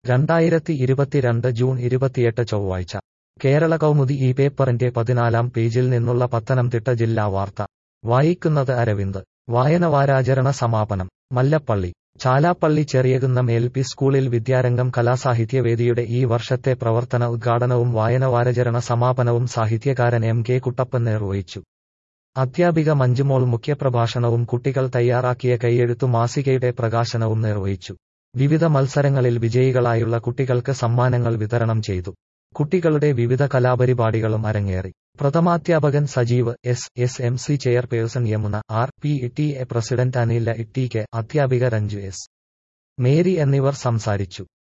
രണ്ടായിരത്തി ഇരുപത്തിരണ്ട് ജൂൺ ഇരുപത്തിയെട്ട് ചൊവ്വാഴ്ച കേരള കൗമുദി ഈ പേപ്പറിന്റെ പതിനാലാം പേജിൽ നിന്നുള്ള പത്തനംതിട്ട ജില്ലാ വാർത്ത വായിക്കുന്നത് അരവിന്ദ് വായനവാരാചരണ സമാപനം മല്ലപ്പള്ളി ചാലാപ്പള്ളി ചെറിയകുന്നം എൽ പി സ്കൂളിൽ വിദ്യാരംഗം കലാസാഹിത്യവേദിയുടെ ഈ വർഷത്തെ പ്രവർത്തന ഉദ്ഘാടനവും വായനവാരാചരണ സമാപനവും സാഹിത്യകാരൻ എം കെ കുട്ടപ്പൻ നിർവഹിച്ചു അധ്യാപിക മഞ്ജുമോൾ മുഖ്യപ്രഭാഷണവും കുട്ടികൾ തയ്യാറാക്കിയ കൈയെഴുത്തു മാസികയുടെ പ്രകാശനവും നിർവഹിച്ചു വിവിധ മത്സരങ്ങളിൽ വിജയികളായുള്ള കുട്ടികൾക്ക് സമ്മാനങ്ങൾ വിതരണം ചെയ്തു കുട്ടികളുടെ വിവിധ കലാപരിപാടികളും അരങ്ങേറി പ്രഥമാധ്യാപകൻ Sajeev S S M C chairperson Yamuna R P T A president Anila T K അധ്യാപിക രഞ്ജു എസ് മേരി എന്നിവർ സംസാരിച്ചു